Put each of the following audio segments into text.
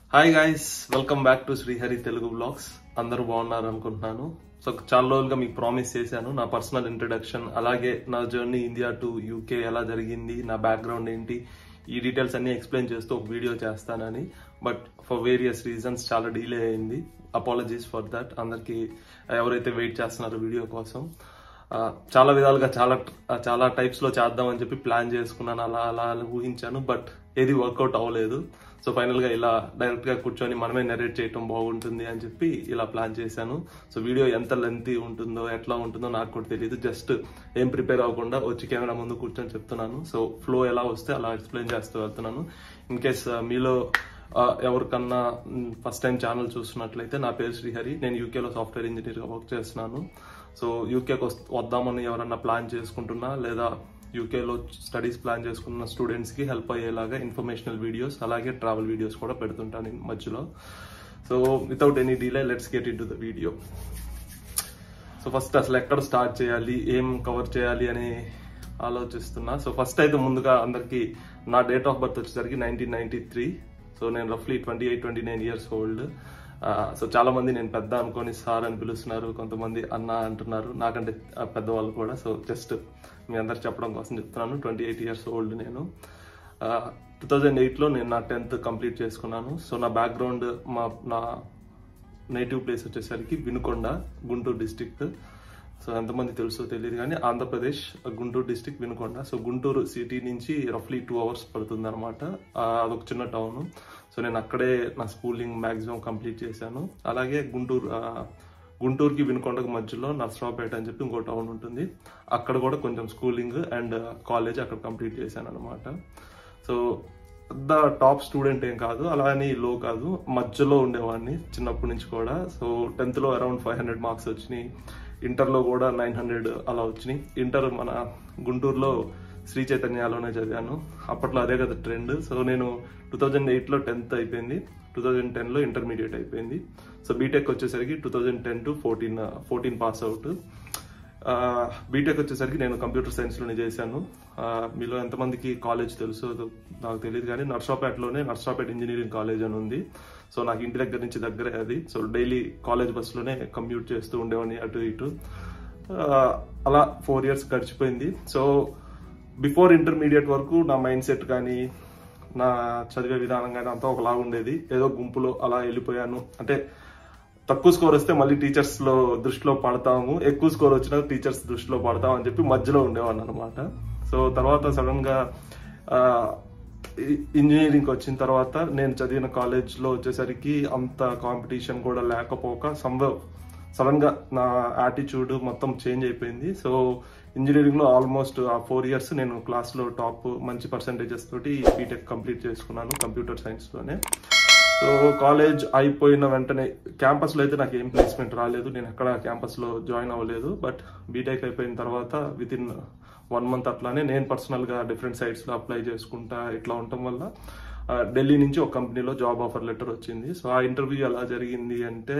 hi guys welcome back to Srihari Telugu vlogs అందరూ బాగున్నారు అనుకుంటున్నాను సో చాలా రోజులుగా మీకు ప్రామిస్ చేశాను నా పర్సనల్ ఇంట్రడక్షన్ అలాగే నా జర్నీ ఇండియా టు యూకే ఎలా జరిగింది నా బ్యాక్గ్రౌండ్ ఏంటి ఈ డీటెయిల్స్ అన్ని ఎక్స్ప్లెయిన్ చేస్తూ ఒక వీడియో చేస్తానని బట్ ఫర్ వేరియస్ రీజన్స్ చాలా డీలే అయింది అపాలజీస్ ఫర్ దట్ అందరికి ఎవరైతే వెయిట్ చేస్తున్నారో వీడియో కోసం ఆ, చాలా విధాలుగా చాలా ఆ, చాలా టైప్స్ లో చేద్దామని చెప్పి ప్లాన్ చేసుకున్నాను అలా అలా అలా ఊహించాను బట్ ఏది వర్కౌట్ అవ్వలేదు సో ఫైనల్ గా ఇలా డైరెక్ట్ గా కూర్చొని మనమే నెరేట్ చేయటం బాగుంటుంది అని చెప్పి ఇలా ప్లాన్ చేశాను సో వీడియో ఎంత లెంతీ ఉంటుందో ఎట్లా ఉంటుందో నాకు కూడా తెలియదు జస్ట్ ఏం ప్రిపేర్ అవ్వకుండా వచ్చి కెమెరా ముందు కూర్చొని చెప్తున్నాను సో ఫ్లో ఎలా వస్తే అలా ఎక్స్ప్లెయిన్ చేస్తూ వెళ్తున్నాను ఇన్ కేస్ మీలో ఆ, ఎవరికన్నా ఫస్ట్ టైం ఛానల్ చూస్తున్నట్లయితే నా పేరు శ్రీహరి నేను యూకేలో సాఫ్ట్వేర్ ఇంజనీర్గా వర్క్ చేస్తున్నాను సో యూకేకి వద్దామని ఎవరన్నా ప్లాన్ చేసుకుంటున్నా లేదా యూకేలో స్టడీస్ ప్లాన్ చేసుకున్న స్టూడెంట్స్కి హెల్ప్ అయ్యేలాగా ఇన్ఫర్మేషనల్ వీడియోస్ అలాగే ట్రావెల్ వీడియోస్ కూడా పెడుతుంటాను ఈ మధ్యలో so without any delay let's get into the video so first అసలు ఎక్కడ స్టార్ట్ చేయాలి ఏం కవర్ చేయాలి అని ఆలోచిస్తున్నా సో ఫస్ట్ అయితే ముందుగా అందరికి నా డేట్ ఆఫ్ బర్త్ వచ్చేసరికి నైన్టీన్ నైన్టీ త్రీ సో నేను రఫ్లీ twenty eight twenty nine years old so చాలా మంది నేను పెద్ద అనుకొని సార్ అని పిలుస్తున్నారు కొంతమంది అన్న అంటున్నారు నాకంటే ఆ, పెద్దవాళ్ళు కూడా సో జస్ట్ మీ అందరు చెప్పడం కోసం చెప్తున్నాను ట్వంటీ ఎయిట్ ఇయర్స్ ఓల్డ్ నేను టూ థౌజండ్ ఎయిట్లో నేను నా టెన్త్ కంప్లీట్ చేసుకున్నాను సో నా బ్యాక్గ్రౌండ్ మా నా నేటివ్ ప్లేస్ వచ్చేసరికి వినుకొండ గుంటూరు డిస్టిక్ సో ఎంతమంది తెలుసో తెలియదు కానీ Andhra Pradesh Guntur district Vinukonda so Guntur city నుంచి రఫ్లీ టూ అవర్స్ పడుతుంది అనమాట అదొక చిన్న టౌన్ సో నేను అక్కడే నా స్కూలింగ్ మ్యాక్సిమం కంప్లీట్ చేశాను అలాగే గుంటూరు ఆ, గుంటూరుకి వినుకొండకు మధ్యలో నర్సరావుపేట అని చెప్పి ఇంకో టౌన్ ఉంటుంది అక్కడ కూడా కొంచెం స్కూలింగ్ అండ్ కాలేజ్ అక్కడ కంప్లీట్ చేశాను అనమాట సో పెద్ద టాప్ స్టూడెంట్ ఏం కాదు అలా అని లో కాదు మధ్యలో ఉండేవాడిని చిన్నప్పటి నుంచి కూడా సో టెన్త్లో అరౌండ్ ఫైవ్ హండ్రెడ్ మార్క్స్ వచ్చినాయి ఇంటర్లో కూడా నైన్ హండ్రెడ్ అలా వచ్చినాయి ఇంటర్ మన గుంటూరులో శ్రీ చైతన్యలోనే చదివాను అప్పట్లో అదే కదా ట్రెండ్ సో నేను టూ థౌజండ్ ఎయిట్లో టెన్త్ అయిపోయింది టూ థౌజండ్ టెన్లో ఇంటర్మీడియట్ అయిపోయింది సో బీటెక్ వచ్చేసరికి two thousand ten to fourteen fourteen pass out BTech వచ్చేసరికి నేను కంప్యూటర్ సైన్స్లోనే చేశాను ఆ, మీలో ఎంతమందికి కాలేజ్ తెలుసో నాకు తెలియదు కానీ నర్సాపేటలోనే నర్సాపేట ఇంజనీరింగ్ కాలేజ్ అని ఉంది సో నాకు ఇంటి దగ్గర నుంచి దగ్గరే అది సో డైలీ కాలేజ్ బస్సులోనే కమ్యూట్ చేస్తూ ఉండేవాడిని అటు ఇటు ఆ, అలా ఫోర్ ఇయర్స్ గడిచిపోయింది సో బిఫోర్ ఇంటర్మీడియట్ వరకు నా మైండ్ సెట్ కానీ నా చదివే విధానం కానీ అంతా ఒకలా ఉండేది ఏదో గుంపులో అలా వెళ్ళిపోయాను అంటే తక్కువ స్కోర్ వస్తే మళ్ళీ టీచర్స్ లో దృష్టిలో పడతాము ఎక్కువ స్కోర్ వచ్చినా టీచర్స్ దృష్టిలో పడతాం అని చెప్పి మధ్యలో ఉండేవాడిని అనమాట సో తర్వాత సడన్ గా ఇంజనీరింగ్ వచ్చిన తర్వాత నేను చదివిన కాలేజ్ లో వచ్చేసరికి అంత కాంపిటీషన్ కూడా లేకపోక సంభవ్ సడన్ గా నా యాటిట్యూడ్ మొత్తం చేంజ్ అయిపోయింది సో ఇంజనీరింగ్ లో ఆల్మోస్ట్ ఆ ఫోర్ ఇయర్స్ నేను క్లాస్ లో టాప్ మంచి పర్సంటేజెస్ తోటి బీటెక్ కంప్లీట్ చేసుకున్నాను కంప్యూటర్ సైన్స్ లోనే సో కాలేజ్ అయిపోయిన వెంటనే క్యాంపస్ లో అయితే నాకు ఏం ప్లేస్మెంట్ రాలేదు నేను ఎక్కడ క్యాంపస్ లో జాయిన్ అవ్వలేదు బట్ బీటెక్ అయిపోయిన తర్వాత విత్ ఇన్ వన్ మంత్ అట్లానే నేను పర్సనల్ గా డిఫరెంట్ సైట్స్ లో అప్లై చేసుకుంటా ఇట్లా ఉండటం వల్ల ఆ, ఢిల్లీ నుంచి ఒక కంపెనీలో జాబ్ ఆఫర్ లెటర్ వచ్చింది సో ఆ ఇంటర్వ్యూ ఎలా జరిగింది అంటే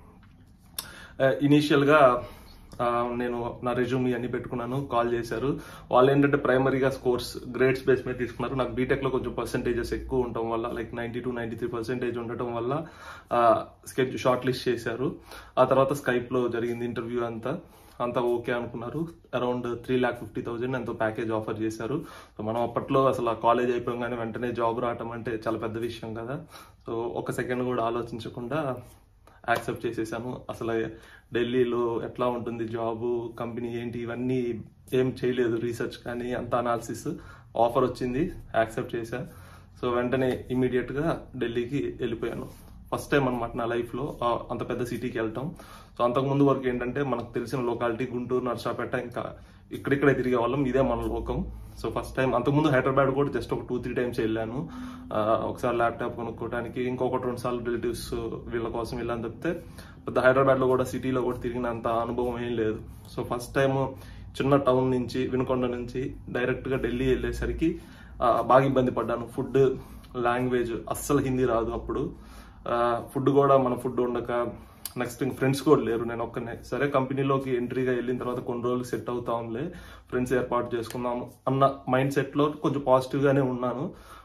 ఇనీషియల్ గా ఆ, నేను నా రెజ్యూమ్ అన్ని పెట్టుకున్నాను కాల్ చేశారు వాళ్ళు ఏంటంటే ప్రైమరీగా స్కోర్స్ గ్రేడ్స్ బేస్ మీద తీసుకున్నారు నాకు బీటెక్ లో కొంచెం పర్సెంటేజెస్ ఎక్కువ ఉండటం వల్ల like ninety two ninety three percentage ఉండటం వల్ల స్కెచ్ షార్ట్ లిస్ట్ చేశారు ఆ తర్వాత స్కైప్ లో జరిగింది ఇంటర్వ్యూ అంతా అంతా ఓకే అనుకున్నారు around three lakh fifty thousand ఎంతో ప్యాకేజ్ ఆఫర్ చేశారు సో మనం అప్పట్లో అసలు ఆ కాలేజ్ అయిపోగానే వెంటనే జాబ్ రావటం అంటే చాలా పెద్ద విషయం కదా సో ఒక సెకండ్ కూడా ఆలోచించకుండా యాక్సెప్ట్ చేసేసాను అసలు ఢిల్లీలో ఎట్లా ఉంటుంది జాబ్ కంపెనీ ఏంటి ఇవన్నీ ఏం చేయలేదు రీసెర్చ్ కానీ అంత అనాలిసిస్ ఆఫర్ వచ్చింది యాక్సెప్ట్ చేశా సో వెంటనే ఇమీడియట్ గా ఢిల్లీకి వెళ్ళిపోయాను ఫస్ట్ టైం అనమాట నా లైఫ్ లో ఆ, అంత పెద్ద సిటీకి వెళ్ళటం సో అంతకు ముందు వరకు ఏంటంటే మనకు తెలిసిన లొకాలిటీ గుంటూరు నర్సాపేట ఇంకా ఇక్కడిక్కడే తిరిగే వాళ్ళం ఇదే మన లోకం సో ఫస్ట్ టైం అంతకుముందు హైదరాబాద్ కూడా జస్ట్ ఒక టూ త్రీ టైమ్స్ వెళ్ళాను ఆ, ఒకసారి ల్యాప్టాప్ కొనుక్కోవడానికి ఇంకొకటి రెండు సార్లు రిలేటివ్స్ వీళ్ళ కోసం వెళ్ళాను తప్పితే పెద్ద హైదరాబాద్ లో కూడా సిటీలో కూడా తిరిగినంత అనుభవం ఏం లేదు సో ఫస్ట్ టైం చిన్న టౌన్ నుంచి వినుకొండ నుంచి డైరెక్ట్ గా ఢిల్లీ వెళ్ళేసరికి ఆ, బాగా ఇబ్బంది పడ్డాను ఫుడ్ లాంగ్వేజ్ అస్సలు హిందీ రాదు అప్పుడు ఫుడ్ కూడా మన ఫుడ్ ఉండక నెక్స్ట్ ఇంక ఫ్రెండ్స్ కూడా లేరు నేను ఒక్కనే సరే కంపెనీలోకి ఎంట్రీగా వెళ్ళిన తర్వాత కొన్ని రోజులు సెట్ అవుతా ఉందిలే ఫ్రెండ్స్ ఏర్పాటు చేసుకుందాం అన్న మైండ్ సెట్ లో కొంచెం పాజిటివ్ గానే ఉన్నాను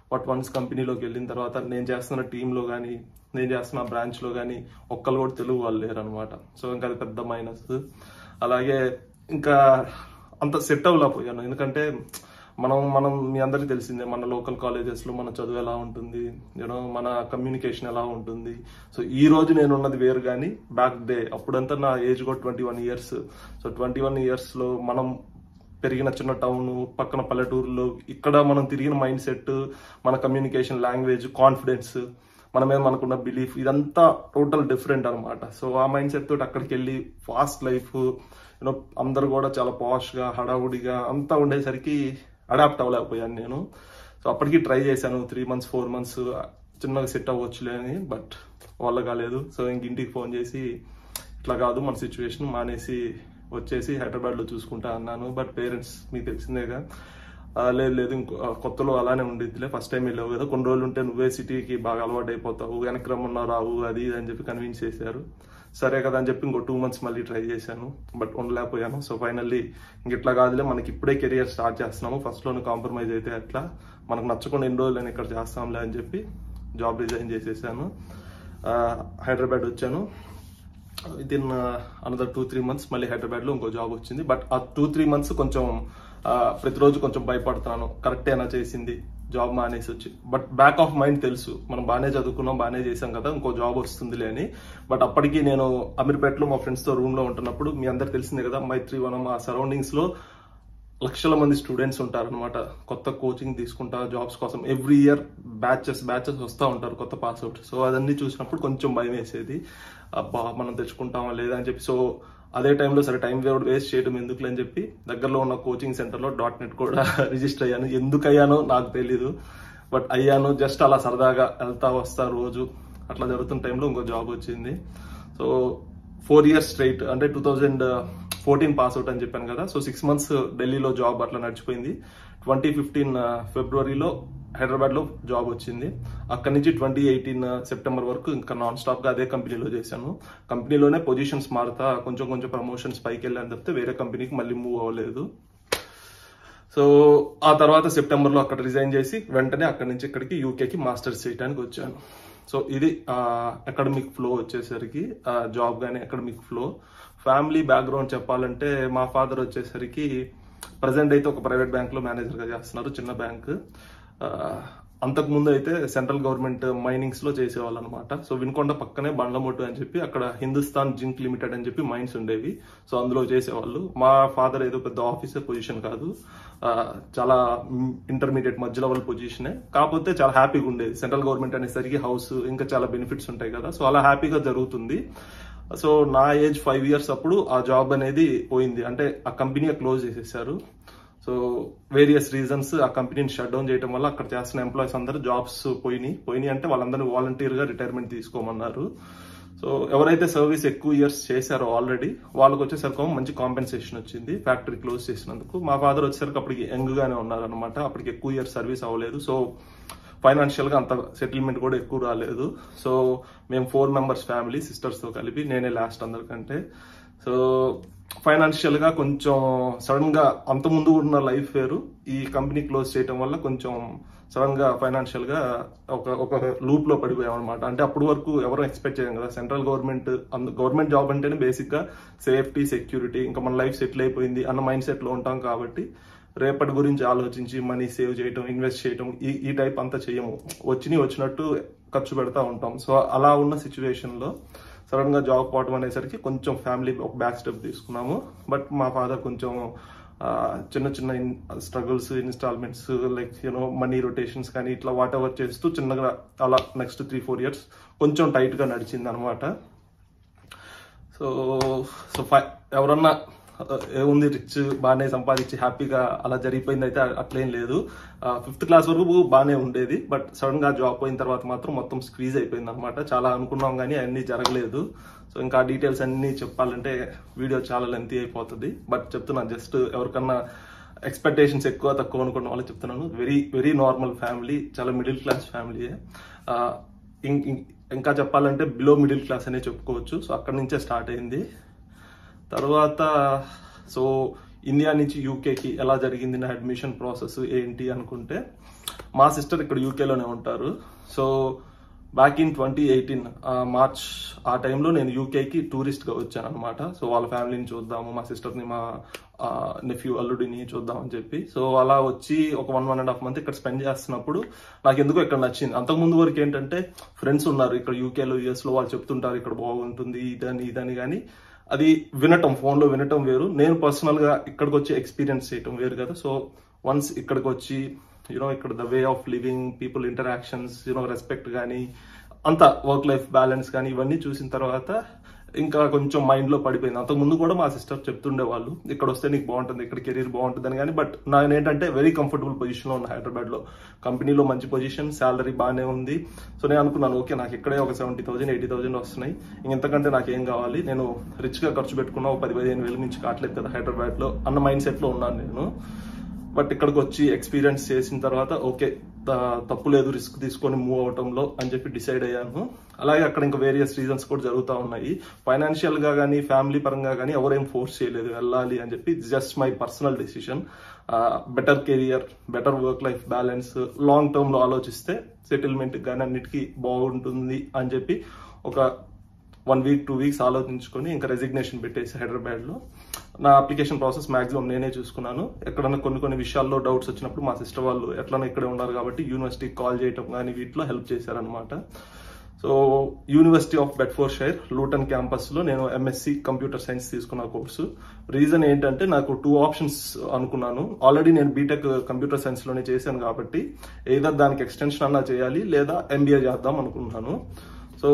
బట్ వన్స్ కంపెనీలోకి వెళ్ళిన తర్వాత నేను చేస్తున్న టీంలో కానీ నేను చేస్తున్న బ్రాంచ్లో కానీ ఒక్కరు కూడా తెలుగు వాళ్ళు లేరు అనమాట సో ఇంకా అది పెద్ద మైనస్ అలాగే ఇంకా అంత సెట్ అవ్వలేకపోయాను ఎందుకంటే మనం మనం మీ అందరికీ తెలిసిందే మన లోకల్ కాలేజెస్లో మన చదువు ఎలా ఉంటుంది యూనో మన కమ్యూనికేషన్ ఎలా ఉంటుంది సో ఈ రోజు నేను ఉన్నది వేరు కానీ బ్యాక్ డే అప్పుడంతా నా ఏజ్ కూడా twenty one years so twenty one ఇయర్స్లో మనం పెరిగిన చిన్న టౌన్ పక్కన పల్లెటూరులో ఇక్కడ మనం తిరిగిన మైండ్ సెట్ మన కమ్యూనికేషన్ లాంగ్వేజ్ కాన్ఫిడెన్స్ మన మీద మనకున్న బిలీఫ్ ఇదంతా టోటల్ డిఫరెంట్ అనమాట సో ఆ మైండ్ సెట్ తోటి అక్కడికి వెళ్ళి ఫాస్ట్ లైఫ్ యూనో అందరు కూడా చాలా పాష్గా హడావుడిగా అంతా ఉండేసరికి అడాప్ట్ అవ్వలేకపోయాను నేను సో అప్పటికి ట్రై చేశాను త్రీ మంత్స్ ఫోర్ మంత్స్ చిన్నగా సెట్ అవ్వచ్చులే అని బట్ వాళ్ళ కాలేదు సో ఇంక ఇంటికి ఫోన్ చేసి ఇట్లా కాదు మన సిచ్యువేషన్ మానేసి వచ్చేసి హైదరాబాద్లో చూసుకుంటా అన్నాను బట్ పేరెంట్స్ మీకు తెలిసిందేగా ఆ, లేదు లేదు ఇంకో ఆ, కొత్తలో అలానే ఉండిద్దిలే ఫస్ట్ టైం వెళ్ళావు కదా కొన్ని రోజులు ఉంటే నువ్వే సిటీకి బాగా అలవాటు అయిపోతావు వెనక్కి రమ్మన్నా రావు అది ఇది అని చెప్పి కన్విన్స్ చేశారు సరే కదా అని చెప్పి ఇంకో టూ మంత్స్ మళ్ళీ ట్రై చేశాను బట్ ఉండలేకపోయాను సో ఫైనల్లీ ఇంక ఇట్లా కాదులే మనకి ఇప్పుడే కెరియర్ స్టార్ట్ చేస్తున్నాము ఫస్ట్లోనే కాంప్రమైజ్ అయితే అట్లా మనకు నచ్చకుండా ఎన్ని రోజులు నేను ఇక్కడ చేస్తాంలే అని చెప్పి జాబ్ రిజైన్ చేసేసాను ఆ, హైదరాబాద్ వచ్చాను within another two three months మళ్ళీ హైదరాబాద్లో ఇంకో జాబ్ వచ్చింది బట్ ఆ టూ త్రీ మంత్స్ కొంచెం ఆ, ప్రతిరోజు కొంచెం భయపడుతున్నాను కరెక్టేనా చేసింది జాబ్ మానేసి వచ్చి బట్ బ్యాక్ ఆఫ్ మైండ్ తెలుసు మనం బాగానే చదువుకున్నాం బాగానే చేసాం కదా ఇంకో జాబ్ వస్తుందిలే అని బట్ అప్పటికి నేను అమీర్పేటలో మా ఫ్రెండ్స్తో రూమ్లో ఉంటున్నప్పుడు మీ అందరికి తెలిసిందే కదా మైత్రి వనం ఆ సరౌండింగ్స్లో లక్షల మంది స్టూడెంట్స్ ఉంటారనమాట కొత్త కోచింగ్ తీసుకుంటా జాబ్స్ కోసం ఎవ్రీ ఇయర్ బ్యాచెస్ బ్యాచెస్ వస్తూ ఉంటారు కొత్త పాస్అవుట్ సో అదన్నీ చూసినప్పుడు కొంచెం భయం వేసేది అబ్బా మనం తెచ్చుకుంటామా లేదా అని చెప్పి సో అదే టైంలో సరే టైం వేస్ట్ చేయడం ఎందుకులే అని చెప్పి దగ్గరలో ఉన్న కోచింగ్ సెంటర్లో డాట్ నెట్ కూడా రిజిస్టర్ అయ్యాను ఎందుకు అయ్యానో నాకు తెలీదు బట్ అయ్యాను జస్ట్ అలా సరదాగా వెళ్తా వస్తా రోజు అట్లా జరుగుతున్న టైంలో ఇంకో జాబ్ వచ్చింది సో ఫోర్ ఇయర్స్ స్ట్రైట్ అంటే two thousand fourteen pass out అని చెప్పాను కదా సో సిక్స్ మంత్స్ ఢిల్లీలో జాబ్ అట్లా నడిచిపోయింది ట్వంటీ ఫిఫ్టీన్ ఫిబ్రవరిలో హైదరాబాద్లో జాబ్ వచ్చింది అక్కడి నుంచి ట్వంటీ ఎయిటీన్ సెప్టెంబర్ వరకు ఇంకా నాన్ స్టాప్గా అదే కంపెనీలో చేశాను కంపెనీలోనే పొజిషన్స్ మారుతా కొంచెం కొంచెం ప్రమోషన్స్ పైకి వెళ్ళాను తప్పితే వేరే కంపెనీకి మళ్ళీ మూవ్ అవ్వలేదు సో ఆ తర్వాత సెప్టెంబర్లో అక్కడ రిజైన్ చేసి వెంటనే అక్కడి నుంచి ఇక్కడికి యూకేకి మాస్టర్స్ చేయడానికి వచ్చాను సో ఇది అకాడమిక్ ఫ్లో వచ్చేసరికి జాబ్ కానీ అకాడమిక్ ఫ్లో ఫ్యామిలీ బ్యాక్గ్రౌండ్ చెప్పాలంటే మా ఫాదర్ వచ్చేసరికి ప్రజెంట్ అయితే ఒక ప్రైవేట్ బ్యాంక్లో మేనేజర్గా చేస్తున్నారు చిన్న బ్యాంక్ అంతకు ముందు అయితే సెంట్రల్ గవర్నమెంట్ మైనింగ్స్ లో చేసేవాళ్ళు అనమాట సో వినుకొండ పక్కనే బండ్లమొట్టు అని చెప్పి అక్కడ హిందుస్థాన్ జింక్ లిమిటెడ్ అని చెప్పి మైన్స్ ఉండేవి సో అందులో చేసేవాళ్ళు మా ఫాదర్ ఏదో పెద్ద ఆఫీసర్ పొజిషన్ కాదు ఆ, చాలా ఇంటర్మీడియట్ మధ్య లెవెల్ పొజిషనే కాకపోతే చాలా హ్యాపీగా ఉండేది సెంట్రల్ గవర్నమెంట్ అనేసరికి హౌస్ ఇంకా చాలా బెనిఫిట్స్ ఉంటాయి కదా సో అలా హ్యాపీగా జరుగుతుంది సో నా ఏజ్ ఫైవ్ ఇయర్స్ అప్పుడు ఆ జాబ్ అనేది పోయింది అంటే ఆ కంపెనీ క్లోజ్ చేసేసారు సో వేరియస్ రీజన్స్ ఆ కంపెనీని షట్ డౌన్ చేయడం వల్ల అక్కడ చేస్తున్న ఎంప్లాయీస్ అందరూ జాబ్స్ పోయినాయి పోయినాయి అంటే వాళ్ళందరినీ వాలంటీర్ గా రిటైర్మెంట్ తీసుకోమన్నారు సో ఎవరైతే సర్వీస్ ఎక్కువ ఇయర్స్ చేశారో ఆల్రెడీ వాళ్ళకి వచ్చేసరికి మంచి కాంపెన్సేషన్ వచ్చింది ఫ్యాక్టరీ క్లోజ్ చేసినందుకు మా ఫాదర్ వచ్చేసరికి అప్పటికి యంగ్ గానే ఉన్నారనమాట అప్పటికి ఎక్కువ ఇయర్స్ సర్వీస్ అవ్వలేదు సో ఫైనాన్షియల్ గా అంత సెటిల్మెంట్ కూడా ఎక్కువ రాలేదు సో మేము ఫోర్ మెంబర్స్ ఫ్యామిలీ సిస్టర్స్ తో కలిపి నేనే లాస్ట్ అందరికంటే సో ఫైనాన్షియల్ గా కొంచెం సడన్ గా అంత ముందు ఉన్న లైఫ్ వేరు ఈ కంపెనీ క్లోజ్ చేయడం వల్ల కొంచెం సడన్ గా ఫైనాన్షియల్ గా ఒక ఒక లూప్ లో పడిపోయాం అనమాట అంటే అప్పటి వరకు ఎవరు ఎక్స్పెక్ట్ చేయం కదా సెంట్రల్ గవర్నమెంట్ గవర్నమెంట్ జాబ్ అంటేనే బేసిక్ గా సేఫ్టీ సెక్యూరిటీ ఇంకా మన లైఫ్ సెటిల్ అయిపోయింది అన్న మైండ్ సెట్ లో ఉంటాం కాబట్టి రేపటి గురించి ఆలోచించి మనీ సేవ్ చేయటం ఇన్వెస్ట్ చేయటం ఈ ఈ టైప్ అంతా చేయము వచ్చినాయి వచ్చినట్టు ఖర్చు పెడతా ఉంటాం సో అలా ఉన్న సిచ్యువేషన్ లో సడన్ గా జాబ్ పోవడం అనేసరికి కొంచెం ఫ్యామిలీ ఒక బ్యాక్ స్టెప్ తీసుకున్నాము బట్ మా ఫాదర్ కొంచెం ఆ, చిన్న చిన్న struggles installments like you know money rotations కానీ ఇట్లా వాట్ ఎవర్ చేస్తూ చిన్నగా అలా నెక్స్ట్ త్రీ ఫోర్ ఇయర్స్ కొంచెం టైట్ గా నడిచింది అనమాట సో సో ఫై- ఎవరన్నా ఆ, ఏముంది రిచ్ బాగానే సంపాదించి హ్యాపీగా అలా జరిగిపోయింది అయితే అట్లేం లేదు ఫిఫ్త్ క్లాస్ వరకు బాగానే ఉండేది బట్ సడన్ గా జాబ్ పోయిన తర్వాత మాత్రం మొత్తం స్క్వీజ్ అయిపోయింది అనమాట చాలా అనుకున్నాం కానీ అన్ని జరగలేదు సో ఇంకా డీటెయిల్స్ అన్ని చెప్పాలంటే వీడియో చాలా లెంతీ అయిపోతుంది బట్ చెప్తున్నాను జస్ట్ ఎవరికన్నా ఎక్స్పెక్టేషన్స్ ఎక్కువ తక్కువ అనుకున్న వాళ్ళు చెప్తున్నాను వెరీ వెరీ నార్మల్ ఫ్యామిలీ చాలా మిడిల్ క్లాస్ ఫ్యామిలీయే ఇంకా చెప్పాలంటే బిలో మిడిల్ క్లాస్ అనే చెప్పుకోవచ్చు సో అక్కడి నుంచే స్టార్ట్ అయింది తర్వాత సో ఇండియా నుంచి యూకేకి ఎలా జరిగింది నా అడ్మిషన్ ప్రాసెస్ ఏంటి అనుకుంటే మా సిస్టర్ ఇక్కడ యూకేలోనే ఉంటారు so back in twenty eighteen March ఆ టైంలో నేను యూకేకి టూరిస్ట్గా వచ్చాను అనమాట సో వాళ్ళ ఫ్యామిలీని చూద్దాము మా సిస్టర్ని మా నెఫ్యూ అల్లుడిని చూద్దామని చెప్పి సో అలా వచ్చి ఒక one one and half month ఇక్కడ స్పెండ్ చేస్తున్నప్పుడు నాకు ఎందుకో ఇక్కడ నచ్చింది అంతకుముందు వరకు ఏంటంటే ఫ్రెండ్స్ ఉన్నారు ఇక్కడ యూకేలో యూఎస్లో వాళ్ళు చెప్తుంటారు ఇక్కడ బాగుంటుంది ఇదని ఇదని కానీ అది వినటం ఫోన్లో వినటం వేరు నేను పర్సనల్గా ఇక్కడికి వచ్చి ఎక్స్పీరియన్స్ చేయటం వేరు కదా సో వన్స్ ఇక్కడికి వచ్చి యూనో ఇక్కడ the way of living people interactions you know respect కానీ అంత వర్క్ లైఫ్ బ్యాలెన్స్ కానీ ఇవన్నీ చూసిన తర్వాత ఇంకా కొంచెం మైండ్ లో పడిపోయింది అంతకు ముందు కూడా మా సిస్టర్ చెప్తుండే వాళ్ళు ఇక్కడ వస్తే నీకు బాగుంటుంది ఇక్కడ కెరీర్ బాగుంటుంది అని కానీ బట్ నేను ఏంటంటే వెరీ కంఫర్టబుల్ పొజిషన్ లో ఉన్న హైదరాబాద్ లో కంపెనీలో మంచి పొజిషన్ శాలరీ బాగానే ఉంది సో నేను అనుకున్నాను ఓకే నాకు ఇక్కడే ఒక సెవెంటీ థౌసండ్ ఎయిటీ థౌసండ్ వస్తున్నాయి ఇంతకంటే నాకు ఏం కావాలి నేను రిచ్ గా ఖర్చు పెట్టుకున్న ఒక పది పదిహేను వేల నుంచి కావట్లేదు కదా హైదరాబాద్ లో అన్న మైండ్ సెట్ లో ఉన్నాను నేను బట్ ఇక్కడికి వచ్చి ఎక్స్పీరియన్స్ చేసిన తర్వాత ఓకే త- తప్పు లేదు రిస్క్ తీసుకొని మూవ్ అవటంలో అని చెప్పి డిసైడ్ అయ్యాను అలాగే అక్కడ ఇంకా వేరియస్ రీజన్స్ కూడా జరుగుతూ ఉన్నాయి ఫైనాన్షియల్ గా కానీ ఫ్యామిలీ పరంగా కానీ ఎవరేం ఫోర్స్ చేయలేదు వెళ్ళాలి అని చెప్పి just my personal decision better career better work life balance long term లో ఆలోచిస్తే సెటిల్మెంట్ కానీ అన్నిటికీ బాగుంటుంది అని చెప్పి ఒక వన్ వీక్ టూ వీక్స్ ఆలోచించుకొని ఇంకా రెసిగ్నేషన్ పెట్టేసి హైదరాబాద్ లో నా అప్లికేషన్ ప్రాసెస్ మాక్సిమం నేనే చూసుకున్నాను ఎక్కడన్నా కొన్ని కొన్ని విషయాల్లో డౌట్స్ వచ్చినప్పుడు మా సిస్టర్ వాళ్ళు ఎట్లన్నా ఇక్కడే ఉన్నారు కాబట్టి యూనివర్సిటీకి కాల్ చేయటం కానీ వీటిలో హెల్ప్ చేశారనమాట so university of Bedfordshire Luton campus లో నేను ఎంఎస్సి కంప్యూటర్ సైన్స్ తీసుకున్న కోర్సు రీజన్ ఏంటంటే నాకు టూ ఆప్షన్స్ అనుకున్నాను ఆల్రెడీ నేను బీటెక్ కంప్యూటర్ సైన్స్ లోనే చేశాను కాబట్టి ఏదర్ దానికి ఎక్స్టెన్షన్ అన్నా చేయాలి లేదా ఎంబీఏ చేద్దాం అనుకున్నాను సో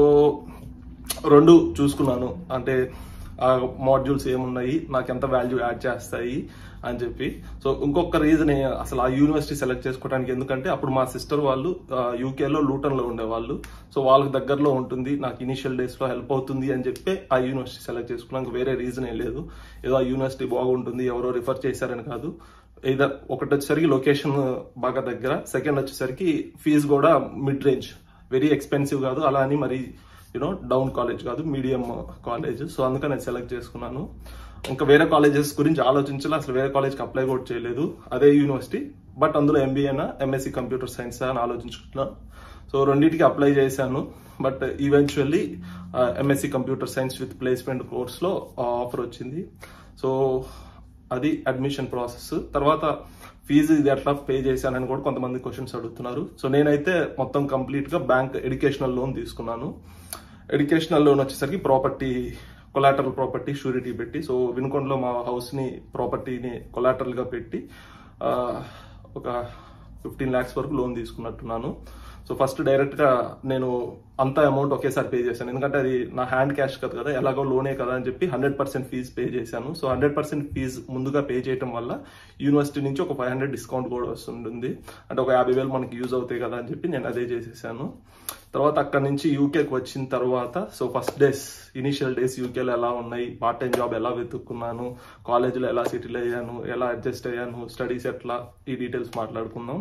రెండు చూసుకున్నాను అంటే ఆ మాడ్యూల్స్ ఏమున్నాయి నాకు ఎంత వాల్యూ యాడ్ చేస్తాయి అని చెప్పి సో ఇంకొక రీజన్ అసలు ఆ యూనివర్సిటీ సెలెక్ట్ చేసుకోవడానికి ఎందుకంటే అప్పుడు మా సిస్టర్ వాళ్ళు యూకేలో లూటన్లో ఉండేవాళ్ళు సో వాళ్ళకి దగ్గరలో ఉంటుంది నాకు ఇనిషియల్ డేస్ లో హెల్ప్ అవుతుంది అని చెప్పి ఆ యూనివర్సిటీ సెలెక్ట్ చేసుకున్నాక వేరే రీజన్ ఏం లేదు ఏదో ఆ యూనివర్సిటీ బాగుంటుంది ఎవరో రిఫర్ చేశారని కాదు ఇదర్ ఒకటి వచ్చేసరికి లొకేషన్ బాగా దగ్గర సెకండ్ వచ్చేసరికి ఫీజు కూడా మిడ్ రేంజ్ వెరీ ఎక్స్పెన్సివ్ కాదు అలా అని మరి యూనో డౌన్ కాలేజ్ కాదు మీడియం కాలేజ్ సో అందుకని నేను సెలెక్ట్ చేసుకున్నాను ఇంకా వేరే కాలేజెస్ గురించి ఆలోచించాలి అసలు వేరే కాలేజ్కి అప్లై కూడా చేయలేదు అదే యూనివర్సిటీ బట్ అందులో ఎంబీఏనా ఎంఎస్సి కంప్యూటర్ సైన్స్ అని ఆలోచించుకుంటున్నాను సో రెండింటికి అప్లై చేశాను but eventually MSc computer science with placement కోర్స్లో ఆఫర్ వచ్చింది సో అది అడ్మిషన్ ప్రాసెస్ తర్వాత ఫీజు ఇది ఎట్లా పే చేశానని కూడా కొంతమంది క్వశ్చన్స్ అడుగుతున్నారు సో నేనైతే మొత్తం కంప్లీట్ గా బ్యాంక్ ఎడ్యుకేషనల్ లోన్ తీసుకున్నాను ఎడ్యుకేషనల్ లోన్ వచ్చేసరికి ప్రాపర్టీ కొలాటరల్ ప్రాపర్టీ షూరిటీ పెట్టి సో వినుకొండలో మా హౌస్ ని ప్రాపర్టీని కొలాటరల్ గా పెట్టి ఆ, ఒక ఫిఫ్టీన్ ల్యాక్స్ వరకు లోన్ తీసుకున్నట్టున్నాను సో ఫస్ట్ డైరెక్ట్ గా నేను అంత అమౌంట్ ఒకేసారి పే చేశాను ఎందుకంటే అది నా హ్యాండ్ క్యాష్ కదా కదా ఎలాగో లోనే కదా అని చెప్పి హండ్రెడ్ పర్సెంట్ ఫీజు పే చేశాను సో హండ్రెడ్ పర్సెంట్ ఫీజు ముందుగా పే చేయడం వల్ల యూనివర్సిటీ నుంచి ఒక ఫైవ్ హండ్రెడ్ డిస్కౌంట్ కూడా వస్తుంటుంది అంటే ఒక యాభై వేలు మనకి యూజ్ అవుతాయి కదా అని చెప్పి నేను అదే చేసేసాను తర్వాత అక్కడ నుంచి యూకేకి వచ్చిన తర్వాత so first days initial days యూకేలో ఎలా ఉన్నాయి పార్ట్ టైం జాబ్ ఎలా వెతుక్కున్నాను కాలేజీలో ఎలా సెటిల్ అయ్యాను ఎలా అడ్జస్ట్ అయ్యాను స్టడీస్ ఎట్లా ఈ డీటెయిల్స్ మాట్లాడుకుందాం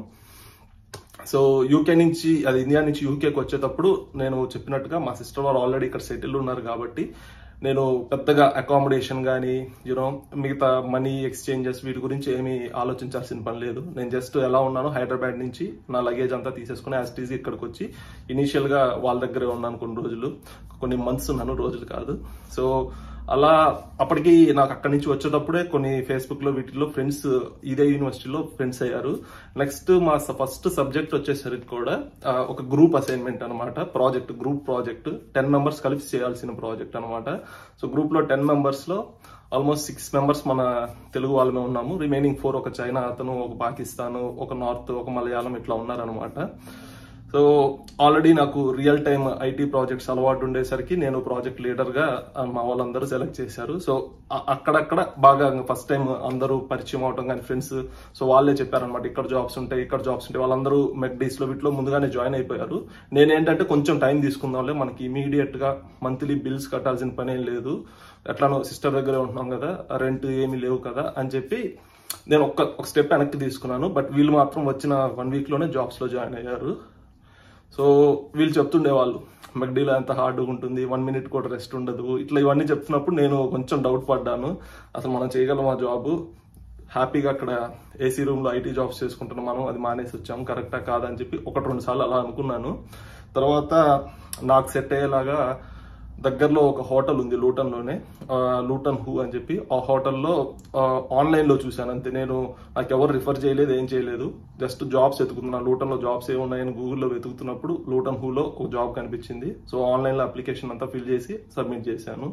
సో యూకే నుంచి అది ఇండియా నుంచి యూకేకి వచ్చేటప్పుడు నేను చెప్పినట్టుగా మా సిస్టర్ వాళ్ళు ఆల్రెడీ ఇక్కడ సెటిల్ ఉన్నారు కాబట్టి నేను పెద్దగా అకామిడేషన్ కానీ యూనో మిగతా మనీ ఎక్స్చేంజెస్ వీటి గురించి ఏమీ ఆలోచించాల్సిన పని లేదు నేను జస్ట్ ఎలా ఉన్నానో హైదరాబాద్ నుంచి నా లగేజ్ అంతా తీసేసుకుని యాజ్ టీజీ ఇక్కడికి వచ్చి ఇనీషియల్ గా వాళ్ళ దగ్గరే ఉన్నాను కొన్ని రోజులు కొన్ని మంత్స్ ఉన్నాను రోజులు కాదు సో అలా అప్పటికి నాకు అక్కడి నుంచి వచ్చేటప్పుడే కొన్ని ఫేస్బుక్ లో వీటిలో ఫ్రెండ్స్ ఇదే యూనివర్సిటీలో ఫ్రెండ్స్ అయ్యారు నెక్స్ట్ మా ఫస్ట్ సబ్జెక్ట్ వచ్చేసరికి కూడా ఆ, ఒక గ్రూప్ అసైన్మెంట్ అనమాట project group project ten members కలిసి చేయాల్సిన ప్రాజెక్ట్ అనమాట సో గ్రూప్ లో టెన్ మెంబర్స్ లో ఆల్మోస్ట్ సిక్స్ మెంబర్స్ మన తెలుగు వాళ్ళమే ఉన్నాము రిమైనింగ్ ఫోర్ ఒక చైనా అతను ఒక పాకిస్తాన్ ఒక నార్త్ ఒక మలయాళం ఇట్లా ఉన్నారనమాట సో ఆల్రెడీ నాకు రియల్ టైమ్ ఐటీ ప్రాజెక్ట్స్ అలవాటు ఉండేసరికి నేను ప్రాజెక్ట్ లీడర్ గా ఆ, మా వాళ్ళందరూ సెలెక్ట్ చేశారు సో అ- అక్కడక్కడ బాగా ఫస్ట్ టైం అందరూ పరిచయం అవటం కానీ ఫ్రెండ్స్ సో వాళ్ళే చెప్పారనమాట ఇక్కడ జాబ్స్ ఉంటాయి ఇక్కడ జాబ్స్ ఉంటాయి వాళ్ళందరూ మెక్డీస్ లో వీటిలో ముందుగానే జాయిన్ అయిపోయారు నేనేంటంటే కొంచెం టైం తీసుకుందాంలే మనకి ఇమీడియట్ గా మంత్లీ బిల్స్ కట్టాల్సిన పని ఏం లేదు ఎట్లానో సిస్టర్ దగ్గరే ఉంటున్నాం కదా రెంట్ ఏమీ లేవు కదా అని చెప్పి నేను ఒక్క ఒక స్టెప్ వెనక్కి తీసుకున్నాను బట్ వీళ్ళు మాత్రం వచ్చిన వన్ వీక్ లోనే జాబ్స్ లో జాయిన్ అయ్యారు సో వీళ్ళు చెప్తుండే వాళ్ళు మెగ్డీలో ఎంత హార్డ్గా ఉంటుంది వన్ మినిట్ కూడా రెస్ట్ ఉండదు ఇట్లా ఇవన్నీ చెప్తున్నప్పుడు నేను కొంచెం డౌట్ పడ్డాను అసలు మనం చేయగలం ఆ జాబ్ హ్యాపీగా అక్కడ ఏసీ రూమ్ లో ఐటీ జాబ్స్ చేసుకుంటున్నాం మనం అది మానేసి వచ్చాము కరెక్టా కాదా అని చెప్పి ఒకటి రెండు సార్లు అలా అనుకున్నాను తర్వాత నాకు సెట్ అయ్యేలాగా దగ్గరలో ఒక హోటల్ ఉంది లూటన్లోనే ఆ, లూటన్ హూ అని చెప్పి ఆ హోటల్లో ఆ, ఆన్లైన్లో చూశాను అంతే నేను నాకు ఎవరు రిఫర్ చేయలేదు ఏం చేయలేదు జస్ట్ జాబ్స్ వెతుకుతున్నాను లూటన్లో జాబ్స్ ఏ ఉన్నాయని గూగుల్లో వెతుకుతున్నప్పుడు లూటన్ హూలో ఒక జాబ్ కనిపించింది సో ఆన్లైన్లో అప్లికేషన్ అంతా ఫిల్ చేసి సబ్మిట్ చేశాను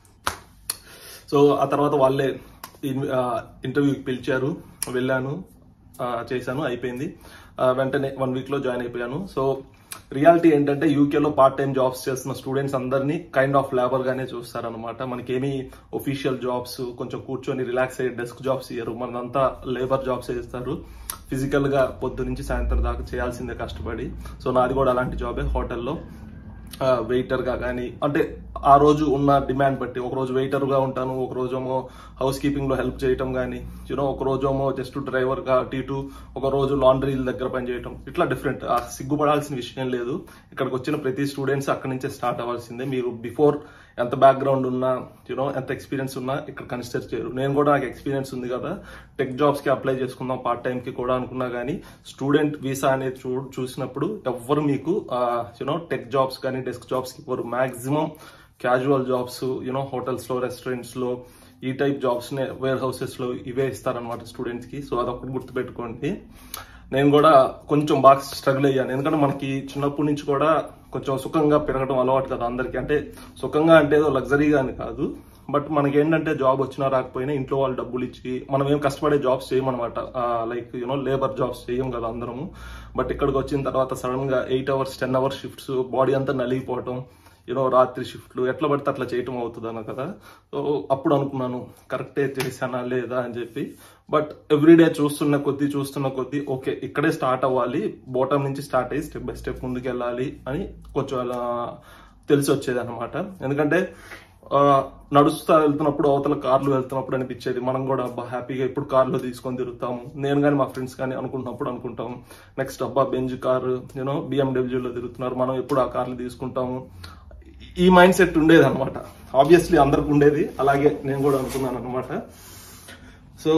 సో ఆ తర్వాత వాళ్ళే ఇన్- ఆ, ఇంటర్వ్యూకి పిలిచారు వెళ్ళాను ఆ, చేశాను అయిపోయింది ఆ, వెంటనే వన్ వీక్ లో జాయిన్ అయిపోయాను సో రియాలిటీ ఏంటంటే యూకేలో పార్ట్ టైం జాబ్స్ చేస్తున్న స్టూడెంట్స్ అందరినీ కైండ్ ఆఫ్ లేబర్ గానే చూస్తారనమాట మనకేమీ ఒఫీషియల్ జాబ్స్ కొంచెం కూర్చొని రిలాక్స్ అయ్యే డెస్క్ జాబ్స్ ఇయ్యరు మనదంతా లేబర్ జాబ్స్ చేస్తారు ఫిజికల్ గా పొద్దు నుంచి సాయంత్రం దాకా చేయాల్సిందే కష్టపడి సో నాది కూడా అలాంటి జాబే హోటల్లో వెయిటర్ గా కానీ అంటే ఆ రోజు ఉన్న డిమాండ్ బట్టి ఒక రోజు వెయిటర్ గా ఉంటాను ఒక రోజేమో హౌస్ కీపింగ్ లో హెల్ప్ చేయటం కానీ యూనో ఒక రోజేమో జస్ట్ డ్రైవర్ గా అటు ఇటు ఒక రోజు లాండ్రీ దగ్గర పని చేయటం ఇట్లా డిఫరెంట్ సిగ్గుపడాల్సిన విషయం లేదు ఇక్కడికి వచ్చిన ప్రతి స్టూడెంట్స్ అక్కడి నుంచే స్టార్ట్ అవ్వాల్సిందే మీరు బిఫోర్ ఎంత బ్యాక్గ్రౌండ్ ఉన్నా యూనో ఎంత ఎక్స్పీరియన్స్ ఉన్నా ఇక్కడ కన్సిడర్ చేయరు నేను కూడా నాకు ఎక్స్పీరియన్స్ ఉంది కదా టెక్ జాబ్స్ కి అప్లై చేసుకుందాం పార్ట్ టైం కి కూడా అనుకున్నా కానీ స్టూడెంట్ వీసా అనేది చూ చూసినప్పుడు ఎవ్వరు మీకు యూనో టెక్ జాబ్స్ కానీ డెస్క్ జాబ్స్ కి పోరు maximum casual jobs you know hotels లో రెస్టారెంట్స్ లో ఈ టైప్ జాబ్స్ నే వేర్ హౌసెస్ లో ఇవే ఇస్తారనమాట స్టూడెంట్స్ కి సో అదొకటి గుర్తుపెట్టుకోండి నేను కూడా కొంచెం బాగా స్ట్రగుల్ అయ్యాను ఎందుకంటే మనకి చిన్నప్పటి నుంచి కూడా కొంచెం సుఖంగా పెరగడం అలవాటు కదా అందరికి అంటే సుఖంగా అంటే ఏదో లగ్జరీగా అని కాదు బట్ మనకి ఏంటంటే జాబ్ వచ్చినా రాకపోయినా ఇంట్లో వాళ్ళు డబ్బులు ఇచ్చి మనం ఏం కష్టపడే జాబ్స్ చేయమన్నమాట లైక్ యూనో లేబర్ జాబ్స్ చేయం కదా అందరము బట్ ఇక్కడికి వచ్చిన తర్వాత సడన్ గా eight hours ten hours shifts body అంతా నలిగిపోవటం యూనో రాత్రి షిఫ్ట్లు ఎట్లా పడితే అట్లా చేయటం అవుతుందన్న కదా సో అప్పుడు అనుకున్నాను కరెక్టే చేశానా లేదా అని చెప్పి బట్ ఎవ్రీడే చూస్తున్న కొద్దీ చూస్తున్న కొద్దీ ఓకే ఇక్కడే స్టార్ట్ అవ్వాలి బోటం నుంచి స్టార్ట్ అయ్యి స్టెప్ బై స్టెప్ ముందుకు వెళ్ళాలి అని కొంచెం అలా తెలిసి వచ్చేది అనమాట ఎందుకంటే ఆ, నడుస్తా వెళ్తున్నప్పుడు అవతల కార్లు వెళ్తున్నప్పుడు అనిపించేది మనం కూడా అబ్బా హ్యాపీగా ఇప్పుడు కార్లో తీసుకొని తిరుగుతాము నేను కానీ మా ఫ్రెండ్స్ కానీ అనుకుంటున్నప్పుడు అనుకుంటాం నెక్స్ట్ అబ్బా బెంజ్ కార్ యూనో బిఎండబ్ల్యూలో తిరుగుతున్నారు మనం ఎప్పుడు ఆ కార్లు తీసుకుంటాము ఈ మైండ్ సెట్ ఉండేది అనమాట ఆబ్వియస్లీ అందరికి ఉండేది అలాగే నేను కూడా అనుకున్నాను అనమాట సో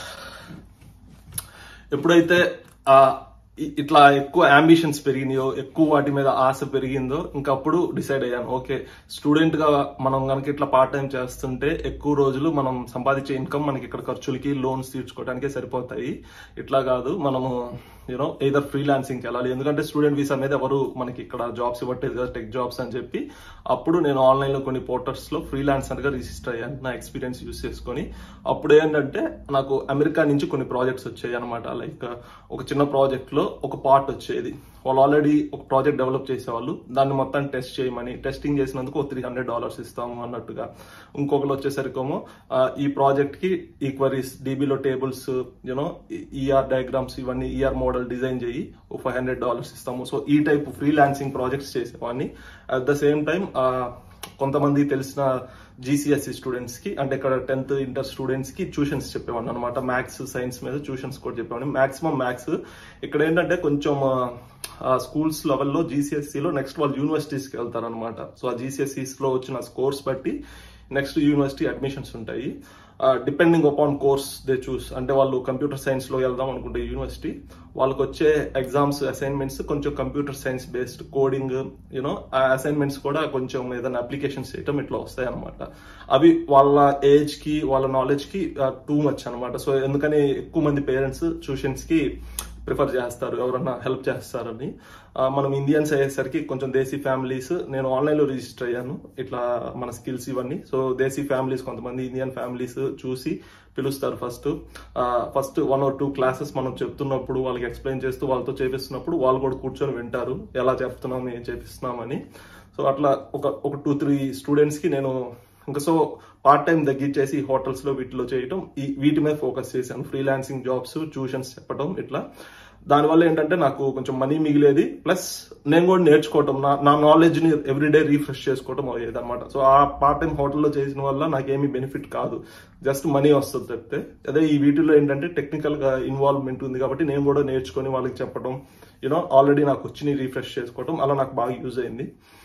ఎప్పుడైతే ఆ ఇ- ఇట్లా ఎక్కువ అంబిషన్స్ పెరిగినాయో ఎక్కువ వాటి మీద ఆశ పెరిగిందో ఇంకప్పుడు డిసైడ్ అయ్యాను ఓకే స్టూడెంట్ గా మనం కనుక ఇట్లా పార్ట్ టైం చేస్తుంటే ఎక్కువ రోజులు మనం సంపాదించే ఇన్కమ్ మనకి ఇక్కడ ఖర్చులకి లోన్స్ తీర్చుకోవడానికే సరిపోతాయి ఇట్లా కాదు మనము యూనో ఏదర్ ఫ్రీలాన్సింగ్కి వెళ్ళాలి ఎందుకంటే స్టూడెంట్ వీసా మీద ఎవరు మనకి ఇక్కడ జాబ్స్ ఇవ్వట్లేదు కదా టెక్ జాబ్స్ అని చెప్పి అప్పుడు నేను ఆన్లైన్ లో కొన్ని పోర్టల్స్ లో ఫ్రీలాన్సర్ గా రిజిస్టర్ అయ్యాను నా ఎక్స్పీరియన్స్ యూస్ చేసుకొని అప్పుడు ఏంటంటే నాకు అమెరికా నుంచి కొన్ని ప్రాజెక్ట్స్ వచ్చాయి అనమాట లైక్ ఒక చిన్న ప్రాజెక్ట్ లో ఒక పార్ట్ వచ్చేది వాళ్ళు ఆల్రెడీ ఒక ప్రాజెక్ట్ డెవలప్ చేసేవాళ్ళు దాన్ని మొత్తం టెస్ట్ చేయమని టెస్టింగ్ చేసినందుకు ఒక త్రీ హండ్రెడ్ డాలర్స్ ఇస్తాము అన్నట్టుగా ఇంకొకరు వచ్చేసరికేమో ఆ, ఈ ప్రాజెక్ట్ కి ఈ క్వరీస్ డీబీలో టేబుల్స్ యూనో ఈఆర్ డయాగ్రామ్స్ ఇవన్నీ ఈఆర్ మోడల్ డిజైన్ చేయి ఒక ఫైవ్ హండ్రెడ్ డాలర్స్ ఇస్తాము సో ఈ టైప్ ఫ్రీలాన్సింగ్ ప్రాజెక్ట్స్ చేసేవాడిని అట్ ద సేమ్ టైం కొంతమంది తెలిసిన జీసీఎస్సి స్టూడెంట్స్ కి అంటే ఇక్కడ టెన్త్ ఇంటర్ స్టూడెంట్స్ కి ట్యూషన్స్ చెప్పేవాడిని అనమాట మ్యాథ్స్ సైన్స్ మీద ట్యూషన్స్ కూడా చెప్పేవాడిని మాక్సిమం మ్యాథ్స్ ఇక్కడ ఏంటంటే కొంచెం స్కూల్స్ లెవెల్లో జీసీఎస్సీలో నెక్స్ట్ వాళ్ళు యూనివర్సిటీస్కి వెళ్తారనమాట సో ఆ జీసీఎస్సీస్ లో వచ్చిన స్కోర్స్ బట్టి నెక్స్ట్ యూనివర్సిటీ అడ్మిషన్స్ ఉంటాయి depending upon course they choose అంటే వాళ్ళు కంప్యూటర్ సైన్స్ లో వెళ్దాం అనుకుంటే యూనివర్సిటీ వాళ్ళకి వచ్చే ఎగ్జామ్స్ అసైన్మెంట్స్ కొంచెం computer science based coding you know ఆ అసైన్మెంట్స్ కూడా కొంచెం ఏదైనా అప్లికేషన్స్ చేయటం ఇట్లా వస్తాయి అనమాట అవి వాళ్ళ ఏజ్ కి వాళ్ళ నాలెడ్జ్ కి టూ మచ్ అనమాట సో ఎందుకని ఎక్కువ మంది పేరెంట్స్ ట్యూషన్స్ కి ప్రిఫర్ చేస్తారు ఎవరన్నా హెల్ప్ చేస్తారని ఆ, మనం ఇండియన్స్ అయ్యేసరికి కొంచెం దేశీ ఫ్యామిలీస్ నేను ఆన్లైన్ లో రిజిస్టర్ అయ్యాను ఇట్లా మన స్కిల్స్ ఇవన్నీ సో దేశీ ఫ్యామిలీస్ కొంతమంది ఇండియన్ ఫ్యామిలీస్ చూసి పిలుస్తారు first first one or two classes మనం చెప్తున్నప్పుడు వాళ్ళకి ఎక్స్ప్లెయిన్ చేస్తూ వాళ్ళతో చేపిస్తున్నప్పుడు వాళ్ళు కూడా కూర్చొని వింటారు ఎలా చెప్తున్నాం ఏం చేపిస్తున్నామని సో అట్లా ఒక ఒక టూ త్రీ స్టూడెంట్స్ కి నేను ఇంకా సో పార్ట్ టైం తగ్గించేసి హోటల్స్ లో వీటిలో చేయటం ఈ వీటి మీద ఫోకస్ చేశాను ఫ్రీలాన్సింగ్ జాబ్స్ ట్యూషన్స్ చెప్పడం ఇట్లా దానివల్ల ఏంటంటే నాకు కొంచెం మనీ మిగిలేది ప్లస్ నేను కూడా నేర్చుకోవటం నా నా నాలెడ్జ్ ని ఎవ్రీడే రీఫ్రెష్ చేసుకోవటం అయ్యేది అనమాట సో ఆ పార్ట్ టైం హోటల్లో చేసిన వల్ల నాకేమీ బెనిఫిట్ కాదు జస్ట్ మనీ వస్తుంది తప్పితే అదే ఈ వీటిలో ఏంటంటే టెక్నికల్ గా ఇన్వాల్వ్మెంట్ ఉంది కాబట్టి నేను కూడా నేర్చుకొని వాళ్ళకి చెప్పడం యూనో ఆల్రెడీ నాకు వచ్చి రీఫ్రెష్ చేసుకోవటం అలా నాకు బాగా యూజ్ అయింది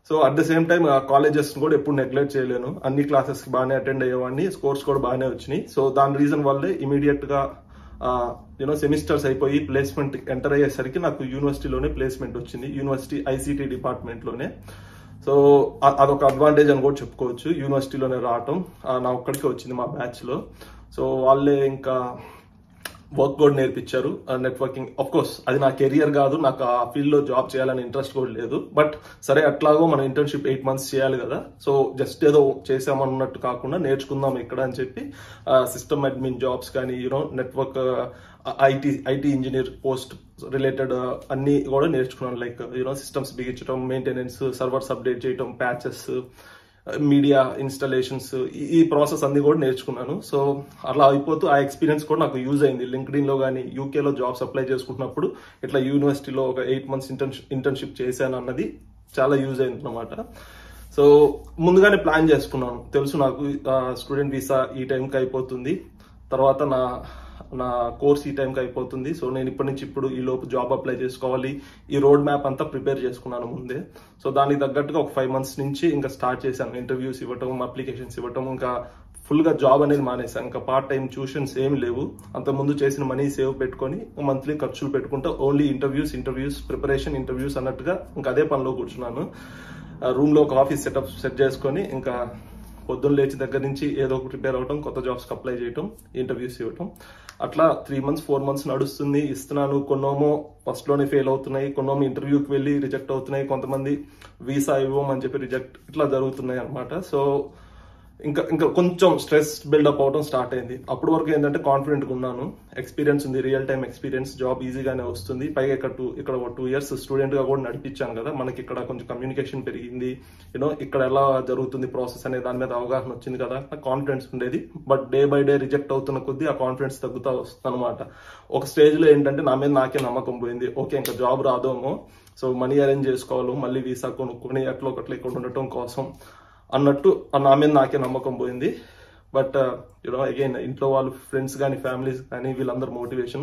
so at the same time colleges కూడా ఎప్పుడు నెగ్లెక్ట్ చేయలేను అన్ని క్లాసెస్ బాగానే అటెండ్ అయ్యేవాడిని స్కోర్స్ కూడా బాగానే వచ్చినాయి సో దాని రీజన్ వల్లే ఇమీడియట్ గా యూనో సెమిస్టర్స్ అయిపోయి ప్లేస్మెంట్ ఎంటర్ అయ్యేసరికి నాకు యూనివర్సిటీలోనే ప్లేస్మెంట్ వచ్చింది యూనివర్సిటీ ఐసీటీ డిపార్ట్మెంట్లోనే సో అ- అదొక అడ్వాంటేజ్ అని కూడా చెప్పుకోవచ్చు యూనివర్సిటీలోనే రావటం ఆ, నా ఒక్కడికే వచ్చింది మా బ్యాచ్ లో సో వాళ్ళే ఇంకా వర్క్ కూడా నేర్పించారు నెట్వర్కింగ్ అఫ్ కోర్స్ అది నా కెరియర్ కాదు నాకు ఆ ఫీల్డ్ లో జాబ్ చేయాలని ఇంట్రెస్ట్ కూడా లేదు బట్ సరే అట్లాగో మన ఇంటర్న్షిప్ ఎయిట్ మంత్స్ చేయాలి కదా సో జస్ట్ ఏదో చేసామన్నట్టు కాకుండా నేర్చుకుందాం ఇక్కడ అని చెప్పి సిస్టమ్ అడ్మిన్ జాబ్స్ కానీ you know network IT IT engineer post related అన్ని కూడా నేర్చుకున్నాను లైక్ యూనో సిస్టమ్స్ బిగించడం మెయింటెనెన్స్ సర్వర్స్ అప్డేట్ చేయడం ప్యాచెస్ మీడియా ఇన్స్టాలేషన్స్ ఈ ప్రాసెస్ అన్ని కూడా నేర్చుకున్నాను సో అలా అయిపోతూ ఆ ఎక్స్పీరియన్స్ కూడా నాకు యూజ్ అయింది లింక్డ్ఇన్ లో కానీ యూకేలో జాబ్స్ అప్లై చేసుకుంటున్నప్పుడు ఇట్లా యూనివర్సిటీలో ఒక ఎయిట్ మంత్స్ ఇంటర్న్షిప్ ఇంటర్న్షిప్ చేశాను అన్నది చాలా యూజ్ అయింది అనమాట సో ముందుగానే ప్లాన్ చేసుకున్నాను తెలుసు నాకు స్టూడెంట్ వీసా ఈ టైంకి అయిపోతుంది తర్వాత నా నా కోర్స్ ఈ టైంకి అయిపోతుంది సో నేను ఇప్పటి నుంచి ఇప్పుడు ఈ లోపు జాబ్ అప్లై చేసుకోవాలి ఈ రోడ్ మ్యాప్ అంతా ప్రిపేర్ చేసుకున్నాను ముందే సో దానికి తగ్గట్టుగా ఒక ఫైవ్ మంత్స్ నుంచి ఇంకా స్టార్ట్ చేశాను ఇంటర్వ్యూస్ ఇవ్వటం అప్లికేషన్స్ ఇవ్వటం ఇంకా ఫుల్ గా జాబ్ అనేది మానేశాను ఇంకా పార్ట్ టైం ట్యూషన్స్ ఏమి లేవు అంత ముందు చేసిన మనీ సేవ్ పెట్టుకొని మంత్లీ ఖర్చులు పెట్టుకుంటా only interviews interviews preparation interviews అన్నట్టుగా ఇంకా అదే పనిలో కూర్చున్నాను రూమ్ లో ఒక ఆఫీస్ సెటప్ సెట్ చేసుకొని ఇంకా పొద్దున్న లేచి దగ్గర నుంచి ఏదో ఒకటి ప్రిపేర్ అవ్వటం కొత్త జాబ్స్కి అప్లై చేయటం ఇంటర్వ్యూస్ ఇవ్వటం అట్లా త్రీ మంత్స్ ఫోర్ మంత్స్ నడుస్తుంది ఇస్తున్నాను కొన్నోమో ఫస్ట్ లోనే ఫెయిల్ అవుతున్నాయి కొన్నోమో ఇంటర్వ్యూకి వెళ్ళి రిజెక్ట్ అవుతున్నాయి కొంతమంది వీసా ఇవ్వమని చెప్పి రిజెక్ట్ ఇట్లా జరుగుతున్నాయి అనమాట సో ఇంకా ఇంకా కొంచెం స్ట్రెస్ బిల్డప్ అవడం స్టార్ట్ అయింది అప్పటి వరకు ఏంటంటే కాన్ఫిడెంట్ గా ఉన్నాను ఎక్స్పీరియన్స్ ఉంది రియల్ టైం ఎక్స్పీరియన్స్ జాబ్ ఈజీగానే వస్తుంది పైగా ఇక్కడ టూ ఇక్కడ ఒక టూ ఇయర్స్ స్టూడెంట్ గా కూడా నడిపించాను కదా మనకి ఇక్కడ కొంచెం కమ్యూనికేషన్ పెరిగింది యూనో ఇక్కడ ఎలా జరుగుతుంది ప్రాసెస్ అనే దాని మీద అవగాహన వచ్చింది కదా నాకు కాన్ఫిడెన్స్ ఉండేది but day by day reject అవుతున్న కొద్దీ ఆ కాన్ఫిడెన్స్ తగ్గుతా వస్తుంది అనమాట ఒక స్టేజ్ లో ఏంటంటే నా మీద నాకే నమ్మకం పోయింది ఓకే ఇంకా జాబ్ రాదేమో సో మనీ అరేంజ్ చేసుకోవాలి మళ్ళీ వీసా కొనుక్కొని అట్లా ఒకట్లా ఇక్కడ ఉండటం కోసం అన్నట్టు ఆ నా మీద నాకే నమ్మకం పోయింది బట్ యూనో అగైన్ ఇంట్లో వాళ్ళు ఫ్రెండ్స్ కానీ ఫ్యామిలీస్ కానీ వీళ్ళందరూ మోటివేషన్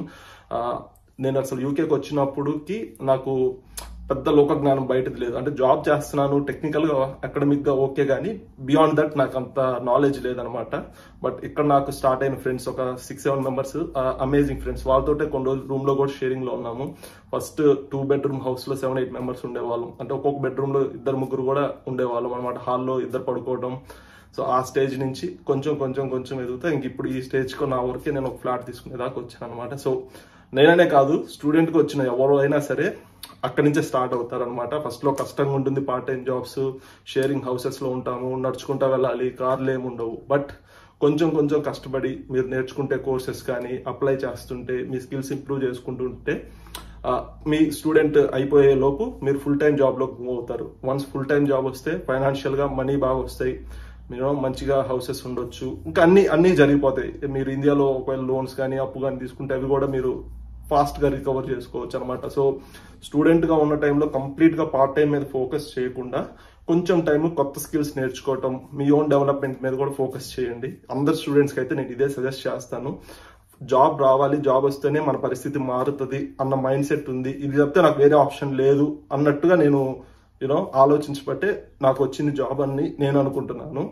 నేను అసలు యూకేకి వచ్చినప్పుడుకి నాకు పెద్ద లోక జ్ఞానం బయటది లేదు అంటే జాబ్ చేస్తున్నాను టెక్నికల్ గా అకాడమిక్ గా ఓకే కానీ బియాండ్ దట్ నాకు అంత నాలెడ్జ్ లేదనమాట బట్ ఇక్కడ నాకు స్టార్ట్ అయిన ఫ్రెండ్స్ ఒక six seven members amazing friends వాళ్ళతోటే కొన్ని రోజులు రూమ్ లో కూడా షేరింగ్ లో ఉన్నాము ఫస్ట్ టూ బెడ్రూమ్ హౌస్ లో సెవెన్ ఎయిట్ మెంబర్స్ ఉండేవాళ్ళం అంటే ఒక్కొక్క బెడ్రూమ్ లో ఇద్దరు ముగ్గురు కూడా ఉండేవాళ్ళం అనమాట హాల్లో ఇద్దరు పడుకోవడం సో ఆ స్టేజ్ నుంచి కొంచెం కొంచెం కొంచెం ఎదుగుతా ఇంక ఇప్పుడు ఈ స్టేజ్ కు నా వరకే నేను ఒక ఫ్లాట్ తీసుకునేదాకా వచ్చాను అనమాట సో నేననే కాదు స్టూడెంట్ కి వచ్చిన ఎవరు అయినా సరే అక్కడి నుంచే స్టార్ట్ అవుతారు అనమాట ఫస్ట్ లో కష్టంగా ఉంటుంది part time jobs sharing houses లో ఉంటాము నడుచుకుంటా వెళ్ళాలి కార్లు ఏమి ఉండవు బట్ కొంచెం కొంచెం కష్టపడి మీరు నేర్చుకుంటే కోర్సెస్ కానీ అప్లై చేస్తుంటే మీ స్కిల్స్ ఇంప్రూవ్ చేసుకుంటుంటే ఆ, మీ స్టూడెంట్ అయిపోయే లోపు మీరు ఫుల్ టైం జాబ్ లోకి మూవ్ అవుతారు వన్స్ ఫుల్ టైం జాబ్ వస్తే ఫైనాన్షియల్ గా మనీ బాగా వస్తాయి మీరు మంచిగా హౌసెస్ ఉండొచ్చు ఇంకా అన్ని అన్ని జరిగిపోతాయి మీరు ఇండియాలో ఒకవేళ లోన్స్ కానీ అప్పు కానీ తీసుకుంటే అవి కూడా మీరు ఫాస్ట్ గా రికవర్ చేసుకోవచ్చు అనమాట సో స్టూడెంట్ గా ఉన్న టైంలో కంప్లీట్ గా పార్ట్ టైం మీద ఫోకస్ చేయకుండా కొంచెం టైం కొత్త స్కిల్స్ నేర్చుకోవటం మీ ఓన్ డెవలప్మెంట్ మీద కూడా ఫోకస్ చేయండి అందరు స్టూడెంట్స్కి అయితే నేను ఇదే సజెస్ట్ చేస్తాను జాబ్ రావాలి జాబ్ వస్తేనే మన పరిస్థితి మారుతుంది అన్న మైండ్ సెట్ ఉంది ఇది చెప్తే నాకు వేరే ఆప్షన్ లేదు అన్నట్టుగా నేను యూనో ఆలోచించబట్టే నాకు వచ్చింది జాబ్ అని నేను అనుకుంటున్నాను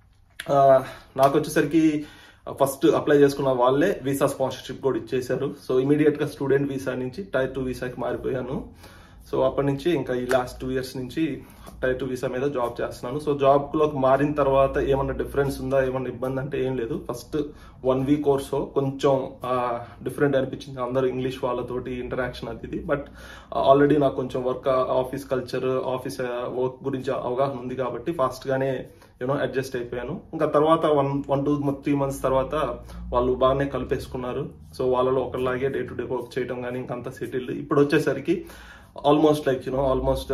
ఆ, నాకు వచ్చేసరికి ఫస్ట్ అప్లై చేసుకున్న వాళ్ళే వీసా స్పాన్సర్షిప్ కూడా ఇచ్చేశారు సో ఇమీడియట్ గా స్టూడెంట్ వీసా నుంచి టైర్ టూ వీసాకి మారిపోయాను సో అప్పటి నుంచి ఇంకా ఈ లాస్ట్ టూ ఇయర్స్ నుంచి టైర్ టూ వీసా మీద జాబ్ చేస్తున్నాను సో జాబ్ లోకి మారిన తర్వాత ఏమన్నా డిఫరెన్స్ ఉందా ఏమన్నా ఇబ్బంది అంటే ఏం లేదు ఫస్ట్ వన్ వీక్ కోర్స్ కొంచెం డిఫరెంట్ అనిపించింది అందరూ ఇంగ్లీష్ వాళ్ళతోటి ఇంటరాక్షన్ అది ఇది బట్ ఆల్రెడీ నాకు కొంచెం work office culture office work గురించి అవగాహన ఉంది కాబట్టి ఫాస్ట్ గానే యూనో అడ్జస్ట్ అయిపోయాను ఇంకా తర్వాత one one two three months తర్వాత వాళ్ళు బాగానే కలిపేసుకున్నారు సో వాళ్ళలో ఒకరిలాగే డే టు డే వర్క్ చేయడం కానీ ఇంకంతా సెటిల్ ఇప్పుడు వచ్చేసరికి almost like you know almost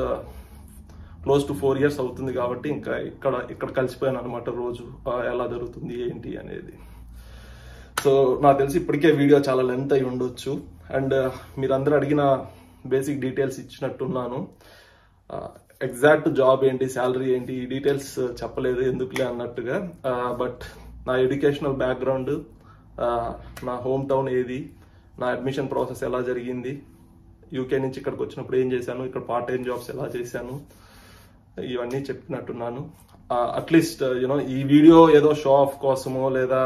close to four years అవుతుంది కాబట్టి ఇంకా ఇక్కడ ఇక్కడ కలిసిపోయాను అనమాట రోజు ఆ, ఎలా జరుగుతుంది ఏంటి అనేది సో నాకు తెలిసి ఇప్పటికే వీడియో చాలా లెంత్ అయి ఉండొచ్చు అండ్ మీరందరూ అడిగిన బేసిక్ డీటెయిల్స్ ఇచ్చినట్టున్నాను ఎగ్జాక్ట్ జాబ్ ఏంటి శాలరీ ఏంటి ఈ డీటెయిల్స్ చెప్పలేదు ఎందుకులే అన్నట్టుగా బట్ నా ఎడ్యుకేషనల్ బ్యాక్గ్రౌండ్ నా హోమ్ టౌన్ ఏది నా అడ్మిషన్ ప్రాసెస్ ఎలా జరిగింది యూకే నుంచి ఇక్కడికి వచ్చినప్పుడు ఏం చేశాను ఇక్కడ పార్ట్ టైం జాబ్స్ ఎలా చేశాను ఇవన్నీ చెప్పినట్టున్నాను అట్లీస్ట్ యూనో ఈ వీడియో ఏదో షో ఆఫ్ కోసమో లేదా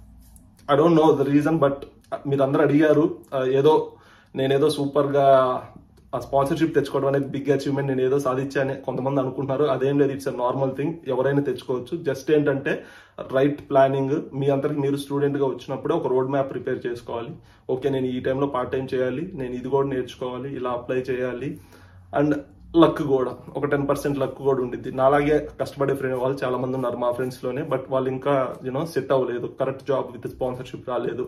I don't know the reason but మీరు అందరు అడిగారు ఆ, ఏదో నేనేదో సూపర్ గా ఆ స్పాన్సర్షిప్ తెచ్చుకోవడం అనేది బిగ్ అచీవ్మెంట్ నేను ఏదో సాధించాను కొంతమంది అనుకుంటున్నారు అదేం లేదు ఇట్స్ నార్మల్ థింగ్ ఎవరైనా తెచ్చుకోవచ్చు జస్ట్ ఏంటంటే రైట్ ప్లానింగ్ మీ అందరికి మీరు స్టూడెంట్ గా వచ్చినప్పుడే ఒక రోడ్ మ్యాప్ ప్రిపేర్ చేసుకోవాలి ఓకే నేను ఈ టైంలో పార్ట్ టైం చేయాలి నేను ఇది కూడా నేర్చుకోవాలి ఇలా అప్లై చేయాలి అండ్ లక్ కూడా ఒక టెన్ పర్సెంట్ లక్ కూడా ఉండిద్ది నాలాగే కష్టపడే ఫ్రెండ్ వాళ్ళు చాలా మంది ఉన్నారు మా ఫ్రెండ్స్ లోనే బట్ వాళ్ళు ఇంకా యూనో సెట్ అవ్వలేదు కరెక్ట్ జాబ్ విత్ స్పాన్సర్షిప్ రాలేదు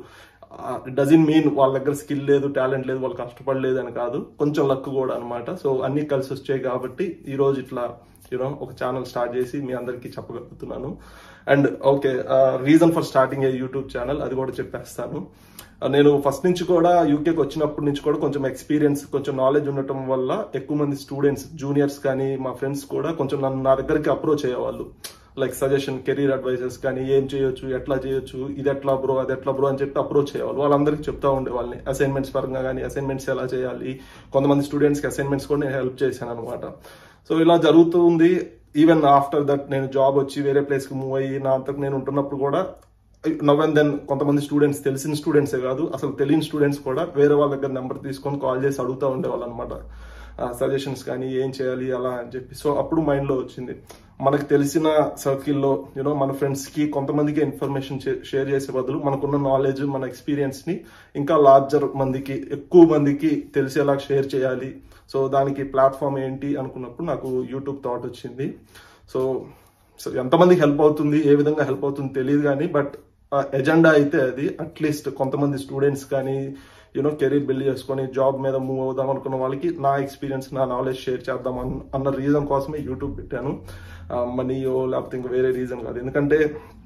డజన్ మీన్ వాళ్ళ దగ్గర స్కిల్ లేదు టాలెంట్ లేదు వాళ్ళు కష్టపడలేదు అని కాదు కొంచెం లక్ కూడా అనమాట సో అన్ని కలిసి వచ్చాయి కాబట్టి ఈ రోజు ఇట్లా యూనో ఒక ఛానల్ స్టార్ట్ చేసి మీ అందరికీ చెప్పగలుగుతున్నాను and okay reason for starting a YouTube channel అది కూడా చెప్పేస్తాను ఆ, నేను ఫస్ట్ నుంచి కూడా యూకేకి వచ్చినప్పటి నుంచి కూడా కొంచెం ఎక్స్పీరియన్స్ కొంచెం నాలెడ్జ్ ఉండటం వల్ల ఎక్కువ మంది స్టూడెంట్స్ జూనియర్స్ కానీ మా ఫ్రెండ్స్ కూడా కొంచెం నన్ను నా దగ్గరికి అప్రోచ్ అయ్యేవాళ్ళు లైక్ సజెషన్ కెరీర్ అడ్వైజర్స్ కానీ ఏం చేయొచ్చు ఎట్లా చేయొచ్చు ఇది ఎట్లా బ్రో అది ఎట్లా బ్రో అని చెప్పి అప్రోచ్ అయ్యేవాళ్ళు వాళ్ళందరికీ చెప్తా ఉండేవాళ్ళని అసైన్మెంట్స్ పరంగా కానీ అసైన్మెంట్స్ ఎలా చేయాలి కొంతమంది స్టూడెంట్స్కి అసైన్మెంట్స్ కూడా నేను హెల్ప్ చేశాను అనమాట సో ఇలా జరుగుతుంది ఈవెన్ ఆఫ్టర్ దట్ నేను జాబ్ వచ్చి వేరే ప్లేస్కి మూవ్ అయ్యి నా అంతకు నేను ఉంటున్నప్పుడు కూడా నవ్ అండ్ దెన్ కొంతమంది స్టూడెంట్స్ తెలిసిన స్టూడెంట్సే కాదు అసలు తెలియని స్టూడెంట్స్ కూడా వేరే వాళ్ళ దగ్గర నెంబర్ తీసుకొని కాల్ చేసి అడుగుతూ ఉండేవాళ్ళు అనమాట సజెషన్స్ కానీ ఏం చేయాలి అలా అని చెప్పి సో అప్పుడు మైండ్లో వచ్చింది మనకు తెలిసిన సర్కిల్లో యూనో మన ఫ్రెండ్స్కి కొంతమందికి ఇన్ఫర్మేషన్ షేర్ చేసే బదులు మనకున్న నాలెడ్జ్ మన ఎక్స్పీరియన్స్ని ఇంకా లార్జర్ మందికి ఎక్కువ మందికి తెలిసేలా షేర్ చేయాలి సో దానికి ప్లాట్ఫామ్ ఏంటి అనుకున్నప్పుడు నాకు యూట్యూబ్ థాట్ వచ్చింది సో సో ఎంతమందికి హెల్ప్ అవుతుంది ఏ విధంగా హెల్ప్ అవుతుంది తెలియదు కానీ బట్ ఎజెండా అయితే అది అట్లీస్ట్ కొంతమంది స్టూడెంట్స్ కానీ యూనో కెరీర్ బిల్డ్ చేసుకొని జాబ్ మీద మూవ్ అవుదాం అనుకున్న వాళ్ళకి నా ఎక్స్పీరియన్స్ నా నాలెడ్జ్ షేర్ చేద్దాం అన్న- అన్న రీజన్ కోసమే యూట్యూబ్ పెట్టాను మనీయో లేకపోతే ఇంకా వేరే రీజన్ కాదు ఎందుకంటే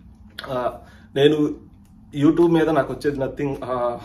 ఆ, నేను యూట్యూబ్ మీద నాకు వచ్చేది నథింగ్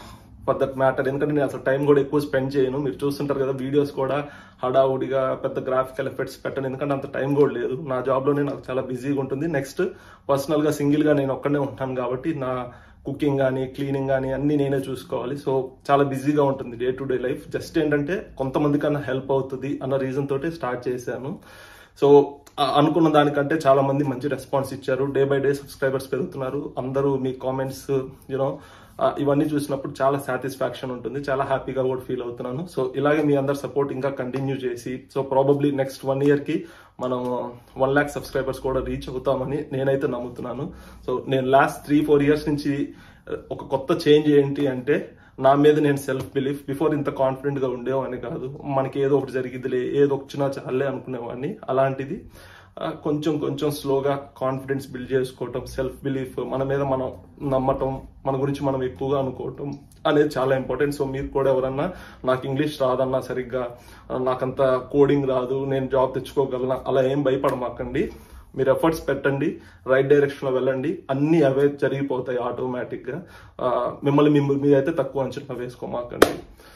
ఫర్ దట్ మ్యాటర్ ఎందుకంటే నేను అసలు టైం కూడా ఎక్కువ స్పెండ్ చేయను మీరు చూస్తుంటారు కదా వీడియోస్ కూడా హడావుడిగా పెద్ద గ్రాఫికల్ ఎఫెక్ట్స్ పెట్టను ఎందుకంటే అంత టైం కూడా లేదు నా జాబ్లోనే నాకు చాలా బిజీగా ఉంటుంది నెక్స్ట్ పర్సనల్గా సింగిల్గా నేను ఒక్కనే ఉంటాను కాబట్టి నా కుకింగ్ కానీ క్లీనింగ్ కానీ అన్ని నేనే చూసుకోవాలి సో చాలా బిజీగా ఉంటుంది day to day life just ఏంటంటే కొంతమంది కన్నా హెల్ప్ అవుతుంది అన్న రీజన్ తోటి స్టార్ట్ చేశాను సో ఆ- అనుకున్న దానికంటే చాలా మంది మంచి రెస్పాన్స్ ఇచ్చారు డే బై డే సబ్స్క్రైబర్స్ పెరుగుతున్నారు అందరూ మీ కామెంట్స్ యూనో ఇవన్నీ చూసినప్పుడు చాలా సాటిస్ఫాక్షన్ ఉంటుంది చాలా హ్యాపీగా కూడా ఫీల్ అవుతున్నాను సో ఇలాగే మీ అందరి సపోర్ట్ ఇంకా కంటిన్యూ చేసి so probably next one year కి మనం వన్ ల్యాక్ సబ్స్క్రైబర్స్ కూడా రీచ్ అవుతామని నేనైతే నమ్ముతున్నాను సో నేను లాస్ట్ త్రీ ఫోర్ ఇయర్స్ నుంచి ఆ, ఒక కొత్త చేంజ్ ఏంటి అంటే నా మీద నేను సెల్ఫ్ బిలీఫ్ బిఫోర్ ఇంత కాన్ఫిడెంట్ గా ఉండేవాడిని కాదు మనకి ఏదో ఒకటి జరిగిద్దిలే ఏదో వచ్చినా చాలే అనుకునేవాడిని అలాంటిది ఆ, కొంచెం కొంచెం స్లోగా కాన్ఫిడెన్స్ బిల్డ్ చేసుకోవటం సెల్ఫ్ బిలీఫ్ మన మీద మనం నమ్మటం మన గురించి మనం ఎక్కువగా అనుకోవటం అనేది చాలా ఇంపార్టెంట్ సో మీరు కూడా ఎవరన్నా నాకు ఇంగ్లీష్ రాదన్నా సరిగ్గా ఆ, నాకంత కోడింగ్ రాదు నేను జాబ్ తెచ్చుకోగలనా అలా ఏం భయపడమాకండి మీరు ఎఫర్ట్స్ పెట్టండి రైట్ డైరెక్షన్ లో వెళ్ళండి అన్ని అవే జరిగిపోతాయి ఆటోమేటిక్ గా ఆ, మిమ్మల్ని మిమ్మల్ని మీరైతే తక్కువ అంచనా వేసుకోమాకండి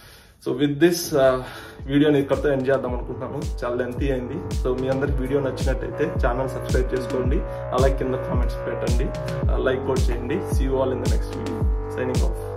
సో విత్ దిస్ వీడియోని ఇక్కడితో ఎండ్ చేద్దాం అనుకుంటున్నాను చాలా లెంతీ అయింది సో మీ అందరికి వీడియో నచ్చినట్టయితే ఛానల్ సబ్స్క్రైబ్ చేసుకోండి అలాగే కింద కామెంట్స్ పెట్టండి లైక్ కూడా చేయండి see you all in the next video signing of